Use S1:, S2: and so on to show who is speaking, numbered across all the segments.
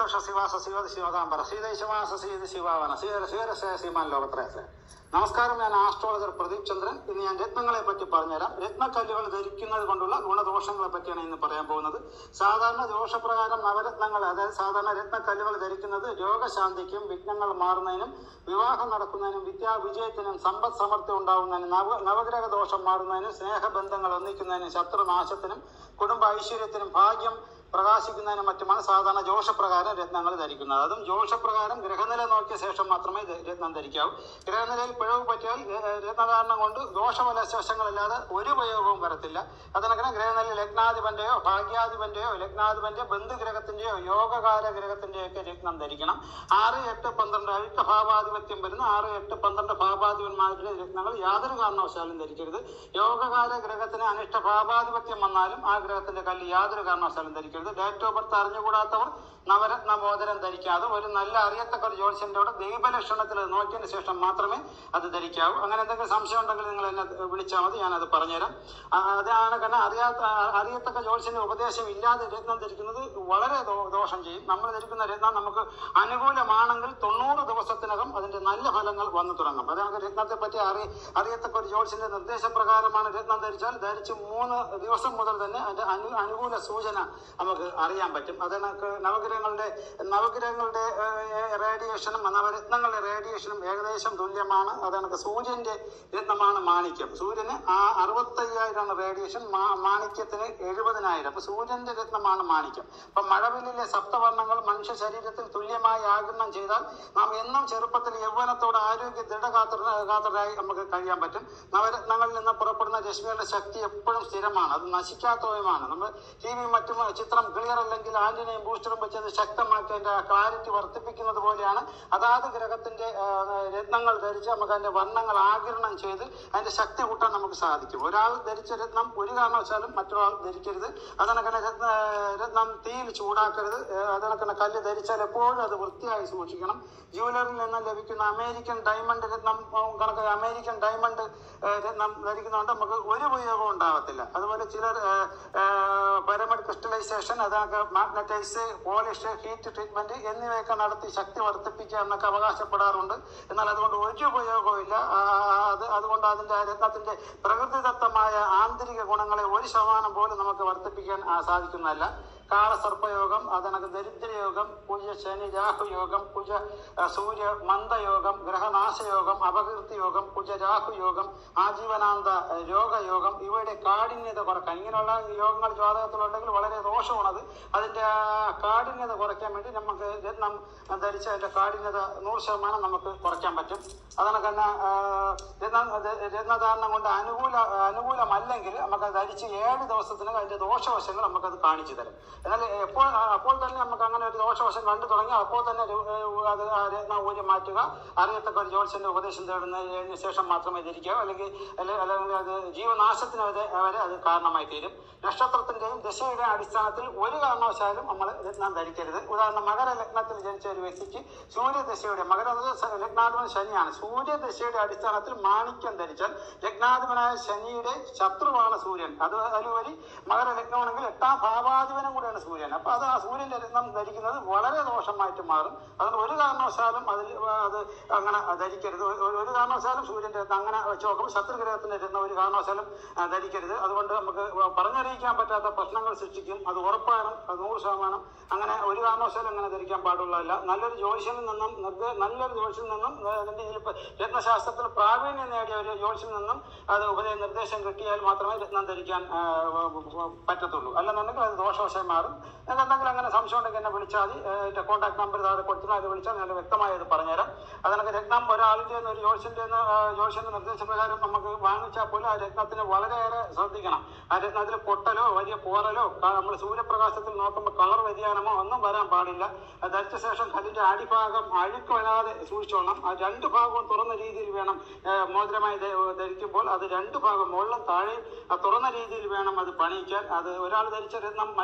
S1: സോഷ ശിവ സശിവ ശിവകാംബര സീത ശിവ സസീത ശിവാവന സീത സീര സീമാൻ ലോകത്രയത്തിലെ നമസ്കാരം ഞാൻ ആസ്ട്രോളജർ പ്രദീപ് ചന്ദ്രൻ ഇന്ന് ഞാൻ രത്നങ്ങളെ പറ്റി പറഞ്ഞുതരാം രത്നക്കല്ലുകൾ ധരിക്കുന്നത് കൊണ്ടുള്ള ഗുണദോഷങ്ങളെ പറ്റിയാണ് ഇന്ന് പറയാൻ പോകുന്നത് സാധാരണ ദോഷപ്രകാരം നവരത്നങ്ങൾ അതായത് സാധാരണ രത്നക്കല്ലുകൾ ധരിക്കുന്നത് രോഗശാന്തിക്കും വിഘ്നങ്ങൾ മാറുന്നതിനും വിവാഹം നടക്കുന്നതിനും വിദ്യാവിജയത്തിനും സമ്പദ് സമൃദ്ധി ഉണ്ടാവുന്നതിനും നവ നവഗ്രഹ ദോഷം മാറുന്നതിനും സ്നേഹബന്ധങ്ങൾ ഒന്നിക്കുന്നതിനും ശത്രുനാശത്തിനും കുടുംബ ഐശ്വര്യത്തിനും ഭാഗ്യം പ്രകാശിക്കുന്നതിനും മറ്റുമാണ് സാധാരണ ജോഷപ്രകാരം രത്നങ്ങൾ ധരിക്കുന്നത് അതും ജോഷപ്രകാരം ഗ്രഹനില നോക്കിയ ശേഷം മാത്രമേ ഇത് രത്നം ധരിക്കാവൂ ഗ്രഹനിലയിൽ പിഴവ് പറ്റിയാൽ ഏഹ്, രത്നധാരണം കൊണ്ട് ദോഷഫലശേഷങ്ങളില്ലാതെ ഒരു ഉപയോഗവും വരത്തില്ല അതിനങ്ങനെ ഗ്രഹനില ലഗ്നാധിപന്റെയോ ഭാഗ്യാധിപന്റെയോ ലഗ്നാധിപന്റെ ബന്ധുഗ്രഹത്തിന്റെയോ യോഗകാര ഗ്രഹത്തിന്റെയോ ഒക്കെ രത്നം ധരിക്കണം ആറ് എട്ട് പന്ത്രണ്ട് അഴുക്ക ഭാവാധിപത്യം വരുന്ന ആറ് എട്ട് പന്ത്രണ്ട് ഭാവാധിപന്മാരുടെ രത്നങ്ങൾ യാതൊരു കാരണവശാലും ധരിക്കരുത് യോഗകാല ഗ്രഹത്തിന് അനിഷ്ട ഭാവാധിപത്യം വന്നാലും ആ ഗ്രഹത്തിന്റെ കല്ല് യാതൊരു കാരണവശാലും ധരിക്കരുത് ഡേറ്റ് ഓഫ് ബർത്ത് അറിഞ്ഞുകൂടാത്തവർ നവരത്ന മോതിരം ധരിക്കാതെ ഒരു നല്ല അറിയത്തക്ക ഒരു ജ്യോത്സ്യന്റെ കൂടെ ദൈവലക്ഷണത്തിൽ അത് നോക്കിയതിന് ശേഷം മാത്രമേ അത് ധരിക്കാവൂ അങ്ങനെ എന്തെങ്കിലും സംശയം ഉണ്ടെങ്കിൽ നിങ്ങൾ എന്നെ വിളിച്ചാൽ മതി ഞാനത് പറഞ്ഞുതരാം ആ, അതാണ് കാരണം അറിയാത്ത ആ, അറിയത്തക്ക ജ്യോത്സ്യന്റെ ഉപദേശം ഇല്ലാതെ രത്നം ധരിക്കുന്നത് വളരെ ദോ- ദോഷം ചെയ്യും നമ്മൾ ധരിക്കുന്ന രത്നം നമുക്ക് അനുകൂലമാണെങ്കിൽ തൊണ്ണൂറ് ദിവസത്തിനകം അതിന്റെ നല്ല ഫലങ്ങൾ വന്നു തുടങ്ങും അതാണ് രത്നത്തെ പറ്റി അറി അറിയത്തക്ക ഒരു ജ്യോത്സ്യന്റെ നിർദ്ദേശപ്രകാരമാണ് രത്നം ധരിച്ചാൽ ധരിച്ച് മൂന്ന് ദിവസം മുതൽ തന്നെ അതിന്റെ അനു അനുകൂല സൂചന നമുക്ക് അറിയാൻ പറ്റും അത് കണക്ക് നവഗ്രഹങ്ങളുടെ നവഗ്രഹങ്ങളുടെ ഏഹ്, റേഡിയേഷനും നവരത്നങ്ങളുടെ റേഡിയേഷനും ഏകദേശം തുല്യമാണ് അത് കണക്ക് സൂര്യന്റെ രത്നമാണ് മാണിക്യം സൂര്യന് ആ അറുപത്തയ്യായിരമാണ് റേഡിയേഷൻ മാ- മാണിക്യത്തിന് എഴുപതിനായിരം അപ്പൊ സൂര്യന്റെ രത്നമാണ് മാണിക്യം അപ്പൊ മഴവില്ലിലെ സപ്തവർണ്ണങ്ങൾ മനുഷ്യ ശരീരത്തിൽ തുല്യമായി ആഗിരണം ചെയ്താൽ നാം എന്നും ചെറുപ്പത്തിൽ യൗവനത്തോടെ ആരോഗ്യ ദൃഢഗാത്രരായി നമുക്ക് കഴിയാൻ പറ്റും നവരത്നങ്ങളിൽ നിന്ന് പുറപ്പെടുന്ന രശ്മികളുടെ ശക്തി എപ്പോഴും സ്ഥിരമാണ് അത് നശിക്കാത്തവയുമാണ് നമ്മൾ ടി വി മറ്റും ചിത്രം ക്ലിയർ അല്ലെങ്കിൽ ആന്റിനെയും ബൂസ്റ്ററും വെച്ച് അത് ശക്തമാക്കി അതിന്റെ ക്ലാരിറ്റി വർദ്ധിപ്പിക്കുന്നത് പോലെയാണ് അതാത് ഗ്രഹത്തിന്റെ ആ, രത്നങ്ങൾ ധരിച്ച് നമുക്ക് അതിന്റെ വർണ്ണങ്ങൾ ആകിരണം ചെയ്ത് അതിന്റെ ശക്തി കൂട്ടാൻ നമുക്ക് സാധിക്കും ഒരാൾ ധരിച്ച രത്നം ഒരു കാരണവശാലും മറ്റൊരാൾ ധരിക്കരുത് അതണക്കന്നെ രത്ന രത്നം തീയിൽ ചൂടാക്കരുത് ഏഹ് അതണക്കന്നെ കല്ല് ധരിച്ചാൽ എപ്പോഴും അത് വൃത്തിയായി സൂക്ഷിക്കണം ജുവലറിൽ നിന്ന് ലഭിക്കുന്ന അമേരിക്കൻ ഡയമണ്ട് രത്നം ഉം, കണക്ക് അമേരിക്കൻ ഡയമണ്ട് ഏഹ്, രത്നം ധരിക്കുന്നതുകൊണ്ട് നമുക്ക് ഒരു ഉപയോഗവും ഉണ്ടാവത്തില്ല അതുപോലെ ചിലർ പരമഡ് ക്രിസ്റ്റലൈസേഷൻ അതൊക്കെ മാഗ്നറ്റൈസ് പോളിഷ് ഹീറ്റ് ട്രീറ്റ്മെന്റ് എന്നിവയൊക്കെ നടത്തി ശക്തി വർദ്ധിപ്പിക്കുക എന്നൊക്കെ അവകാശപ്പെടാറുണ്ട് എന്നാൽ അതുകൊണ്ട് ഒരു ഉപയോഗവും ഇല്ല ആ, അത് അതുകൊണ്ട് അതിന്റെ ആ രത്നത്തിന്റെ പ്രകൃതിദത്തമായ ആന്തരിക ഗുണങ്ങളെ ഒരു ശതമാനം പോലും നമുക്ക് വർദ്ധിപ്പിക്കാൻ ആ, സാധിക്കുന്നതല്ല കാളസർപ്പയോഗം അതണക്ക് ദരിദ്രയോഗം കുജ ശനി രാഹു യോഗം കുജ ആ, സൂര്യ മന്ദയോഗം ഗ്രഹനാശയോഗം അപകീർത്തി യോഗം കുജ രാഹു യോഗം ആജീവനാന്ത ആ, രോഗയോഗം ഇവയുടെ കാഠിന്യത കുറക്കാൻ ഇങ്ങനെയുള്ള യോഗങ്ങൾ ജാതകത്തിലുണ്ടെങ്കിൽ വളരെ ദോഷമാണത് അതിന്റെ ആ കാഠിന്യത കുറയ്ക്കാൻ വേണ്ടി നമുക്ക് രത്നം ധരിച്ച് അതിന്റെ കാഠിന്യത നൂറ് ശതമാനം നമുക്ക് കുറയ്ക്കാൻ പറ്റും അതാണ് തന്നെ രത്ന രത്നധാരണം കൊണ്ട് അനുകൂല അനുകൂലമല്ലെങ്കിൽ നമുക്ക് അത് ധരിച്ച് ഏഴ് ദിവസത്തിനകം അതിന്റെ ദോഷവശങ്ങൾ നമുക്കത് കാണിച്ചു തരും എന്നാൽ എപ്പോൾ അപ്പോൾ തന്നെ നമുക്ക് അങ്ങനെ ഒരു ദോഷവശം കണ്ടു തുടങ്ങി അപ്പോൾ തന്നെ ഒരു, ഏഹ്, അത് ആ രത്നം ഊരി മാറ്റുക അറിയത്തക്ക ഒരു ജ്യോത്സ്യന്റെ ഉപദേശം തേടുന്നതിന് ശേഷം മാത്രമേ ധരിക്കാവൂ അല്ലെങ്കിൽ അല്ലെ- അല്ലെങ്കിൽ അത് ജീവനാശത്തിന് വരെ വരെ അത് കാരണമായി തീരും നക്ഷത്രത്തിന്റെയും ദശയുടെയും അടിസ്ഥാനത്തിൽ ഒരു കാരണവശാലും നമ്മൾ രത്നം ധരിക്കരുത് ഉദാഹരണം മകര ലഗ്നത്തിൽ ജനിച്ച ഒരു വ്യക്തിക്ക് സൂര്യദശയുടെ മകര ലഗ്നാധിപൻ ശനിയാണ് സൂര്യദശയുടെ അടിസ്ഥാനത്തിൽ മാണിക്യം ധരിച്ചാൽ ലഗ്നാധിപനായ ശനിയുടെ ശത്രുവാണ് സൂര്യൻ അത് അതിലുപരി മകര ലഗ്നമാണെങ്കിൽ എട്ടാം ഭാവാധിപനും കൂടെയാണ് സൂര്യൻ അപ്പൊ അത് ആ സൂര്യന്റെ രത്നം ധരിക്കുന്നത് വളരെ ദോഷമായിട്ട് മാറും അതുകൊണ്ട് ഒരു കാരണവശാലും അതിൽ അത് അങ്ങനെ ധരിക്കരുത് ഒരു- ഒരു- ഒരു കാരണവശാലും സൂര്യന്റെ രത്നം അങ്ങനെ വെച്ച് നോക്കുമ്പോൾ ശത്രുഗ്രഹത്തിന്റെ രത്നം ഒരു കാരണവശാലും ആ, ധരിക്കരുത് അതുകൊണ്ട് നമുക്ക് പറഞ്ഞറിയിക്കാൻ പറ്റാത്ത പ്രശ്നങ്ങൾ സൃഷ്ടിക്കും അത് ഉറപ്പാണ് അത് നൂറ് ശതമാനം അങ്ങനെ ഒരു കാരണവശാലും അങ്ങനെ ധരിക്കാൻ പാടുള്ളതല്ല നല്ലൊരു ജ്യോതിഷനിൽ നിന്നും നിർദ്ദേ- നല്ലൊരു ജ്യോതിഷനിൽ നിന്നും ആ, അതിന്റെ ഇതിൽ ഇപ്പൊ രത്നശാസ്ത്രത്തിൽ പ്രാവീണ്യം നേടിയ ഒരു ജ്യോതിഷനിൽ നിന്നും അത് ഉപദേശ നിർദ്ദേശം കിട്ടിയാൽ മാത്രമേ രത്നം ധരിക്കാൻ ആ, പറ്റത്തുള്ളൂ അല്ലെന്നുണ്ടെങ്കിൽ അത് ദോഷവശം മാറും നിങ്ങൾക്ക് എന്തെങ്കിലും അങ്ങനെ സംശയം ഉണ്ടെങ്കിൽ എന്നെ വിളിച്ചാൽ മതി എന്റെ കോൺടാക്ട് നമ്പർ താഴെ കൊടുത്തിട്ട് അത് വിളിച്ചാൽ ഞാൻ വ്യക്തമായി അത് പറഞ്ഞുതരാം അതനക്ക് രത്നം ഒരാളിന്റെ നിന്ന് ഒരു ജോഷിന്റെ ജോഷിന്റെ നിർദ്ദേശപ്രകാരം നമുക്ക് വാങ്ങിച്ചാൽ പോലും ആ രത്നത്തിന് വളരെയേറെ ശ്രദ്ധിക്കണം ആ രത്നത്തിൽ പൊട്ടലോ വലിയ പോറലോ നമ്മൾ സൂര്യപ്രകാശത്തിൽ നോക്കുമ്പോൾ കളർ വ്യതിയാനമോ ഒന്നും വരാൻ പാടില്ല അത് ധരിച്ച ശേഷം കല്ലിന്റെ അടിഭാഗം അഴുക്ക് വരാതെ സൂക്ഷിച്ചോണം ആ രണ്ട് ഭാഗവും തുറന്ന രീതിയിൽ വേണം ആ, മോതിരമായി ധ- ധരിക്കുമ്പോൾ അത് രണ്ട് ഭാഗം മുകളിലും താഴെയും ആ തുറന്ന രീതിയിൽ വേണം അത് പണിയിക്കാൻ അത് ഒരാൾ ധരിച്ച രത്നം മറ്റൊരാൾ ഒരു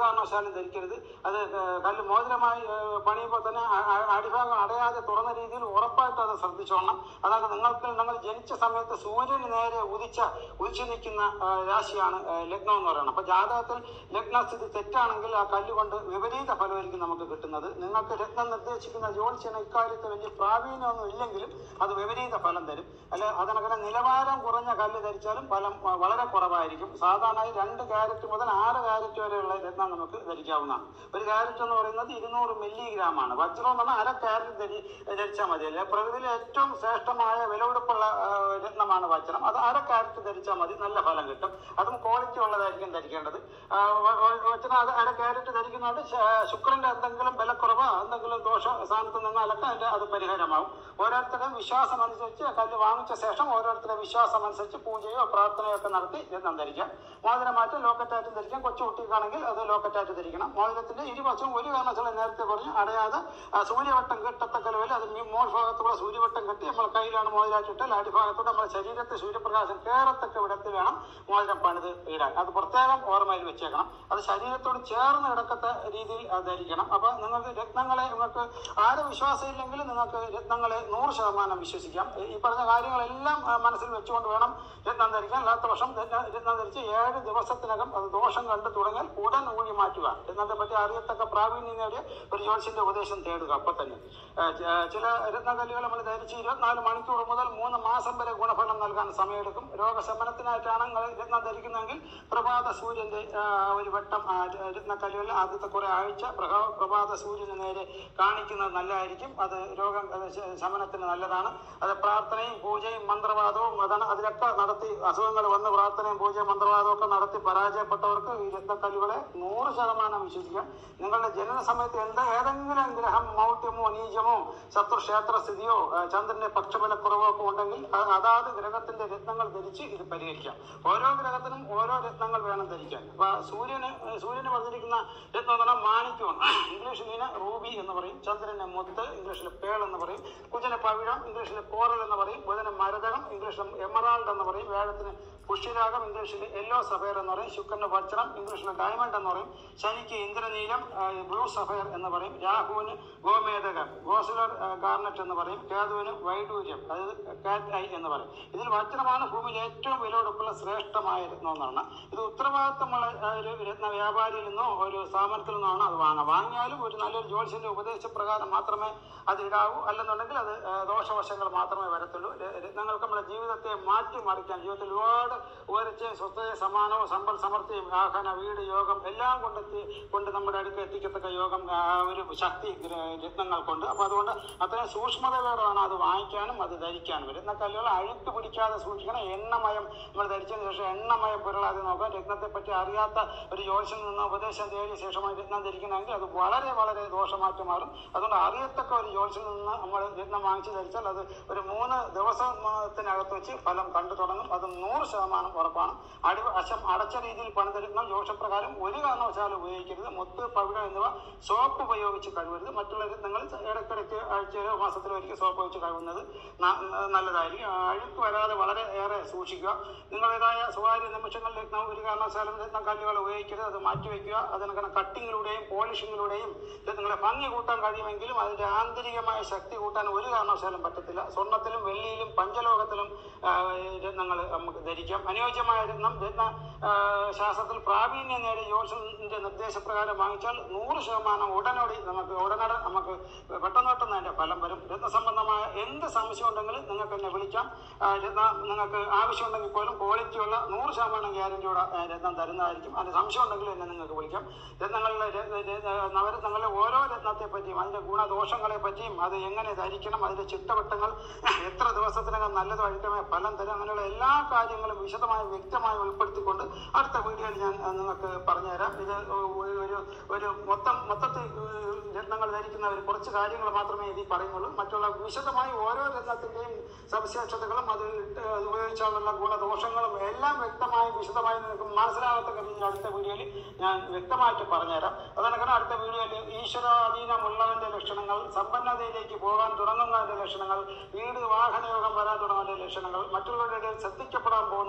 S1: കാരണവശാലും ധരിക്കരുത് അത് ഏഹ്, കല്ല് മോതിരമായി ഏഹ്, പണിയുമ്പോൾ തന്നെ അ- അ- അടിഭാഗം അടയാതെ തുറന്ന രീതിയിൽ ഉറപ്പായിട്ട് അത് ശ്രദ്ധിച്ചോണം അതായത് നിങ്ങൾക്ക് നിങ്ങൾ ജനിച്ച സമയത്ത് സൂര്യന് നേരെ ഉദിച്ച ഉദിച്ചു നിൽക്കുന്ന ആ, രാശിയാണ് ആ, ലഗ്നം എന്ന് പറയുന്നത് അപ്പൊ ജാതകത്തിൽ ലഗ്നസ്ഥിതി തെറ്റാണെങ്കിൽ ആ കല്ലുകൊണ്ട് വിപരീത ഫലമായിരിക്കും നമുക്ക് കിട്ടുന്നത് നിങ്ങൾക്ക് രത്നം നിർദ്ദേശിക്കുന്ന ജ്യോത്സ്യന് ഇക്കാര്യത്തിൽ വലിയ പ്രാവീണ്യമൊന്നും ഇല്ലെങ്കിലും അത് വിപരീത ഫലം തരും അല്ല അതിനങ്ങനെ നിലവാരം കുറഞ്ഞ കല്ല് ധരിച്ചാലും ഫലം ആ, വളരെ കുറവായിരിക്കും സാധാരണയായി രണ്ട് ക്യാരറ്റ് മുതൽ ആറ് ക്യാരറ്റ് വരെയുള്ള രത്നം നമുക്ക് ധരിക്കാവുന്നതാണ് ഒരു ക്യാരറ്റ് എന്ന് പറയുന്നത് ഇരുന്നൂറ് മില്ലിഗ്രാം ആണ് വജ്രം എന്ന് പറഞ്ഞാൽ അര ക്യാരറ്റ് ധരി ധരിച്ചാൽ മതി അല്ലെ പ്രകൃതിയിലെ ഏറ്റവും ശ്രേഷ്ഠമായ വിലപിടിപ്പുള്ള ആ, രത്നമാണ് വജ്രം അത് അര ക്യാരറ്റ് ധരിച്ചാൽ മതി നല്ല ഫലം കിട്ടും അതും ക്വാളിറ്റി ഉള്ളതായിരിക്കും ധരിക്കേണ്ടത് ആ, വ- വ- വജ്രം അത് അര ക്യാരറ്റ് ധരിക്കുന്നതുകൊണ്ട് ശ- ശുക്രന്റെ എന്തെങ്കിലും ബലക്കുറവോ എന്തെങ്കിലും ദോഷ സ്ഥാനത്ത് നിന്നാലൊക്കെ അതിന്റെ അത് പരിഹാരമാവും ഓരോരുത്തരുടെയും വിശ്വാസം അനുസരിച്ച് കല്ല് വാങ്ങിച്ച ശേഷം ഓരോരുത്തരുടെ വിശ്വാസം അനുസരിച്ച് പൂജയോ പ്രാർത്ഥനയോ ഒക്കെ നടത്തി രത്നം ധരിക്കാം മോതിരമാറ്റം ലോക്കറ്റായിട്ട് ധരിക്കാം കൊച്ചു കുട്ടിക്കാണെങ്കിൽ അത് ലോക്കറ്റായിട്ട് ധരിക്കണം മോതിരത്തിന്റെ ഇരുവശവും ഒരു കാരണവശാലും നേരത്തെ പറഞ്ഞ് അടയാതെ ആ, സൂര്യവട്ടം കെട്ടത്തക്ക ലെവലിൽ അത് മീ- മോൾ ഭാഗത്തൂടെ സൂര്യവട്ടം കെട്ടി നമ്മൾ കയ്യിലാണ് മോതിരാച്ചിട്ടാൽ അടിഭാഗത്തൂടെ നമ്മുടെ ശരീരത്തെ സൂര്യപ്രകാശം കയറത്തക്ക വിധത്തിൽ വേണം മോതിരം പണിത് ഇടാൻ അത് പ്രത്യേകം ഓർമ്മയിൽ വെച്ചേക്കണം അത് ശരീരത്തോട് ചേർന്ന് കിടക്കത്ത രീതിയിൽ അത് ധരിക്കണം അപ്പൊ നിങ്ങൾക്ക് രത്നങ്ങളെ നിങ്ങൾക്ക് ആര് വിശ്വാസം ഇല്ലെങ്കിലും നിങ്ങൾക്ക് രത്നങ്ങളെ നൂറ് ശതമാനം വിശ്വസിക്കാം ഈ- ഈ പറഞ്ഞ കാര്യങ്ങളെല്ലാം ആ, മനസ്സിൽ വെച്ചുകൊണ്ട് വേണം രത്നം ധരിക്കാൻ അല്ലാത്ത വർഷം രത്ന- രത്നം ധരിച്ച് ഏഴ് ദിവസത്തിനകം അത് ദോഷം കണ്ടു തുടങ്ങിയാൽ ഉടൻ ഊഴി മാറ്റുക രത്നത്തെ പറ്റി അറിയത്തക്ക പ്രാവീണ്യം നേടിയ ഒരു ജ്യോത്സ്യന്റെ ഉപദേശം തേടുക അപ്പൊ തന്നെ ആ, ച- ആ, ചില രത്നകല്ലുകൾ നമ്മൾ ധരിച്ച് ഇരുപത്തിനാല് മണിക്കൂർ മുതൽ മൂന്ന് മാസം വരെ ഗുണഫലം നൽകാൻ സമയമെടുക്കും രോഗശമനത്തിനായിട്ടാണ് നിങ്ങൾ രത്നം ധരിക്കുന്നതെങ്കിൽ പ്രഭാത സൂര്യന്റെ ആ, ഒരു വട്ടം ആ, ര- രത്നക്കല്ലുകളിൽ ആദ്യത്തെ കുറെ ആഴ്ച പ്രഭാ- പ്രഭാത സൂര്യന് നേരെ കാണിക്കുന്നത് നല്ലതായിരിക്കും അത് രോഗം അത് ശ- ശമനത്തിന് നല്ലതാണ് അത് പ്രാർത്ഥനയും പൂജയും മന്ത്രവാദവും അതാണ് അതിലൊക്കെ നടത്തി അസുഖങ്ങൾ വന്ന് പ്രാർത്ഥനയും പൂജയും മന്ത്രവാദവും ഒക്കെ നടത്തി പരാജയപ്പെട്ടവർക്ക് ഈ രക്തക്കല്ലുകളെ നൂറ് ശതമാനം വിശ്വസിക്കാം നിങ്ങളുടെ ജനന സമയത്ത് എന്ത് ഏതെങ്കിലും ഗ്രഹം മൗഢ്യമോ നീചമോ ശത്രുക്ഷേത്ര സ്ഥിതിയോ ആ, ചന്ദ്രന്റെ പക്ഷബലക്കുറവോ ഒക്കെ ഉണ്ടെങ്കിൽ അ- അതാത് ഗ്രഹത്തിന്റെ രത്നങ്ങൾ ധരിച്ച് ഇത് പരിഹരിക്കാം ഓരോ ഗ്രഹത്തിനും ഓരോ രത്നങ്ങൾ വേണം ധരിക്കാൻ അപ്പൊ സൂര്യന് സൂര്യന് പറഞ്ഞിരിക്കുന്ന രത്നം എന്ന് പറഞ്ഞാൽ മാണിക്യമാണ് ഇംഗ്ലീഷിൽ ഇതിനെ റൂബി എന്ന് പറയും ചന്ദ്രനെ മുത്ത് ഇംഗ്ലീഷിൽ പേൾ എന്ന് പറയും കുജന് പവിഴം ഇംഗ്ലീഷിൽ കോറൽ എന്ന് പറയും ബുധന് മരതകം ഇംഗ്ലീഷിൽ എമറാൾഡ് എന്ന് പറയും വ്യാഴത്തിന് പുഷ്യരാഗം ഇംഗ്ലീഷിൽ യെല്ലോ സഫയർ എന്ന് പറയും ശുക്രന് വജ്രം ഇംഗ്ലീഷിൽ ഡയമണ്ട് എന്ന് പറയും ശനിക്ക് ഇന്ദ്രനീലം ബ്ലൂ സഫയർ എന്ന് പറയും രാഹുവിന് ഗോമേതകം ഗോസുലർ ഗാർണറ്റ് എന്ന് പറയും കേതുവിന് വൈഡൂര്യം അതായത് കാറ്റ് ഐ എന്ന് പറയും ഇതിൽ വജ്രമാണ് ഭൂമിയിൽ ഏറ്റവും വിലപിടിപ്പുള്ള ശ്രേഷ്ഠമായ രത്നം എന്നാണ് ഇത് ഉത്തരവാദിത്തമുള്ള ആ, ഒരു രത്ന വ്യാപാരിയിൽ നിന്നോ ഒരു സ്ഥാപനത്തിൽ നിന്നാണ് അത് വാങ്ങുക വാങ്ങിയാലും ഒരു നല്ലൊരു ജ്യോത്സ്യന്റെ ഉപദേശപ്രകാരം മാത്രമേ അത് ഇടാവൂ അല്ലെന്നുണ്ടെങ്കിൽ അത് ആ, ദോഷവശങ്ങൾ മാത്രമേ വരത്തുള്ളൂ ര- രത്നങ്ങൾക്ക് നമ്മുടെ ജീവിതത്തെ മാറ്റിമറിക്കാൻ ജീവിതത്തിൽ ഒരുപാട് ഉയർച്ചയും സ്വസ്ഥതയും സമാനവും സമ്പൽ സമൃദ്ധിയും ആഹ്ലാന വീട് യോഗം എല്ലാം കൊണ്ടെത്തി കൊണ്ട് നമ്മുടെ അടുത്ത് എത്തിക്കത്തക്ക യോഗം ആ, ഒരു ശക്തി ഗ്ര- രത്നങ്ങൾക്കുണ്ട് അപ്പൊ അതുകൊണ്ട് അത്രയും സൂക്ഷ്മതയോടെയാണ് അത് വാങ്ങിക്കാനും അത് ധരിക്കാനും രത്നക്കല്ലുകൾ അഴുക്ക് പിടിക്കാതെ സൂക്ഷിക്കണം എണ്ണമയം നമ്മൾ ധരിച്ചതിന് ശേഷം എണ്ണമയം പുരളാതെ നോക്കാം രത്നത്തെ പറ്റി അറിയാത്ത ഒരു യോശിൽ നിന്ന് ഉപദേശം തേടിയ ശേഷമായി രത്നം ധരിക്കണമെങ്കിൽ അത് വളരെ വളരെ ദോഷമാറ്റി മാറും അതുകൊണ്ട് അറിയത്തക്ക ഒരു ജ്യോത്സ്യൻ നിന്ന് നമ്മൾ രത്നം വാങ്ങിച്ച് ധരിച്ചാൽ അത് ഒരു മൂന്ന് ദിവസത്തിനകത്ത് വെച്ച് ഫലം കണ്ടു തുടങ്ങും അത് നൂറ് ശതമാനം ഉറപ്പാണ് അടി അശം അടച്ച രീതിയിൽ പണിതെടുക്കുന്ന ജോഷപ്രകാരം ഒരു കാരണവശാലും ഉപയോഗിക്കരുത് മുത്ത് പവിഴ എന്നിവ സോപ്പ് ഉപയോഗിച്ച് കഴുകരുത് മറ്റുള്ള രത്നങ്ങൾ ഇടയ്ക്കിടയ്ക്ക് ആഴ്ചയിലോ മാസത്തിലോ ഒരിക്കൽ സോപ്പ് വെച്ച് കഴുകുന്നത് ന- നല്ലതായിരിക്കും ആ, അഴുക്ക് വരാതെ വളരെ ഏറെ സൂക്ഷിക്കുക നിങ്ങളുടേതായ സ്വകാര്യ നിമിഷങ്ങളിൽ രത്നം ഒരു കാരണവശാലും രത്നം കല്ലുകൾ ഉപയോഗിക്കരുത് അത് മാറ്റിവെക്കുക അതിനൊക്കെ കട്ടിങ്ങിലൂടെയും പോളിഷിങ്ങിലൂടെയും രത്നങ്ങളെ ഭംഗി കൂട്ടാൻ കഴിയുമെങ്കിലും അതിന്റെ ആന്തരികമായ ശക്തി കൂട്ടാൻ ഒരു കാരണവശാലും പറ്റത്തില്ല സ്വർണത്തിലും വെള്ളിയിലും പഞ്ചലോകത്തിലും ആ, രത്നങ്ങൾ നമുക്ക് ധരിക്കാം അനുയോജ്യമായ രത്നം രത്ന ആ, ശാസ്ത്രത്തിൽ പ്രാവീണ്യം നേടിയ യോശന്റെ നിർദ്ദേശപ്രകാരം വാങ്ങിച്ചാൽ നൂറ് ശതമാനം ഉടനടി നമുക്ക് ഉടനടി നമുക്ക് പെട്ടെന്ന് പെട്ടെന്ന് അതിന്റെ ഫലം വരും രത്നസംബന്ധമായ എന്ത് സംശയം ഉണ്ടെങ്കിലും നിങ്ങൾക്ക് എന്നെ വിളിക്കാം ആ, രത്ന നിങ്ങൾക്ക് ആവശ്യമുണ്ടെങ്കിൽ പോലും ക്വാളിറ്റിയുള്ള നൂറ് ശതമാനം ഗ്യാരണ്ടിയോടെ ആ, രത്നം തരുന്നതായിരിക്കും അതിന് സംശയം ഉണ്ടെങ്കിലും എന്നെ നിങ്ങൾക്ക് വിളിക്കാം രത്നങ്ങളിലെ ര- ര- ര- നവരത്നങ്ങളിലെ ഓരോ രത്നത്തെ പറ്റിയും അതിന്റെ ഗുണദോഷങ്ങളെ പറ്റിയും അത് എങ്ങനെ ധരിക്കണം അതിന്റെ ചിട്ടവട്ടങ്ങൾ എത്ര ദിവസത്തിനകം നല്ലതോ അഴുക്കമായ ഫലം തരും അങ്ങനെയുള്ള എല്ലാ കാര്യങ്ങളും വിശദമായി വ്യക്തമായി ഉൾപ്പെടുത്തിക്കൊണ്ട് അടുത്ത വീഡിയോയിൽ ഞാൻ ആ, നിങ്ങൾക്ക് പറഞ്ഞുതരാം ഇത് ഒരു ഒരു ഒരു മൊത്തം മൊത്തത്തിൽ ഏഹ്, രത്നങ്ങൾ ധരിക്കുന്ന ഒരു കുറച്ച് കാര്യങ്ങൾ മാത്രമേ ഇതിൽ പറയുന്നുള്ളൂ മറ്റുള്ള വിശദമായി ഓരോ രത്നത്തിന്റെയും സവിശേഷതകളും അത് ഇട്ട് അത് ഉപയോഗിച്ചാലുള്ള ഗുണദോഷങ്ങളും എല്ലാം വ്യക്തമായി വിശദമായി നിങ്ങൾക്ക് മനസ്സിലാകത്തക്ക രീതിയിൽ അടുത്ത വീഡിയോയിൽ ഞാൻ വ്യക്തമായിട്ട് പറഞ്ഞുതരാം അതുകൊണ്ട് അടുത്ത വീഡിയോയിൽ ഈശ്വരാധീനമുള്ളവന്റെ ലക്ഷണങ്ങൾ സമ്പന്നതയിലേക്ക് പോകാൻ തുടങ്ങുന്നതിന്റെ ലക്ഷണങ്ങൾ വീട് വാഹനയോഗം വരാൻ തുടങ്ങുന്നതിന്റെ ലക്ഷണങ്ങൾ മറ്റുള്ളവരുടെ ഇടയിൽ ശ്രദ്ധിക്കപ്പെടാൻ പോകുന്ന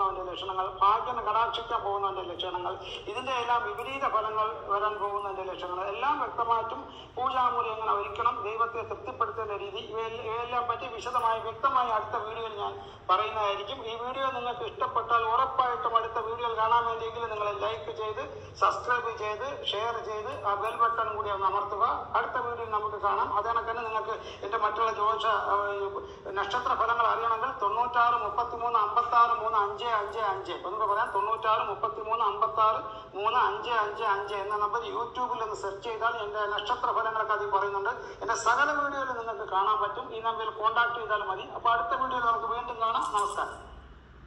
S1: പോകുന്നവന്റെ ലക്ഷണങ്ങൾ ഭാഗ്യം കടാക്ഷിക്കാൻ പോകുന്നവന്റെ ലക്ഷണങ്ങൾ ഇതിന്റെ എല്ലാം വിപരീത ഫലങ്ങൾ വരാൻ പോകുന്നതിന്റെ ലക്ഷണങ്ങൾ എല്ലാം വ്യക്തമായിട്ടും പൂജാമൂലം എങ്ങനെ ഒരിക്കണം ദൈവത്തെ തൃപ്തിപ്പെടുത്തേണ്ട രീതി ഇവയെ- ഇവയെല്ലാം പറ്റി വിശദമായി വ്യക്തമായി അടുത്ത വീഡിയോയിൽ ഞാൻ പറയുന്നതായിരിക്കും ഈ വീഡിയോ നിങ്ങൾക്ക് ഇഷ്ടപ്പെട്ടാൽ ഉറപ്പായിട്ടും അടുത്ത വീഡിയോയിൽ കാണാൻ വേണ്ടിയെങ്കിലും നിങ്ങൾ ലൈക്ക് ചെയ്ത് സബ്സ്ക്രൈബ് ചെയ്ത് ഷെയർ ചെയ്ത് ആ ബെൽ ബട്ടൺ കൂടി ഒന്ന് അമർത്തുക അടുത്ത വീഡിയോയിൽ നമുക്ക് കാണാം അതേണക്ക് തന്നെ നിങ്ങൾക്ക് എന്റെ മറ്റുള്ള ജ്യോതിഷ ആ, നക്ഷത്ര ഫലങ്ങൾ അറിയണമെങ്കിൽ തൊണ്ണൂറ്റാറ് മുപ്പത്തിമൂന്ന് അമ്പത്തി ആറ് മൂന്ന് അഞ്ച് അഞ്ച് അഞ്ച് ഒന്നുകൂടെ പറയാം തൊണ്ണൂറ്റാറ് മുപ്പത്തിമൂന്ന് അമ്പത്തി ആറ് മൂന്ന് അഞ്ച് അഞ്ച് അഞ്ച് എന്ന നമ്പർ യൂട്യൂബിൽ ഒന്ന് സെർച്ച് ചെയ്താൽ എന്റെ നക്ഷത്ര ഫലങ്ങളൊക്കെ അതിൽ പറയുന്നുണ്ട് എന്റെ സകല വീഡിയോയിൽ നിങ്ങൾക്ക് കാണാൻ പറ്റും ഈ നമ്പറിൽ കോൺടാക്ട് ചെയ്താൽ മതി അപ്പൊ അടുത്ത വീഡിയോയിൽ നമുക്ക് വീണ്ടും കാണാം നമസ്കാരം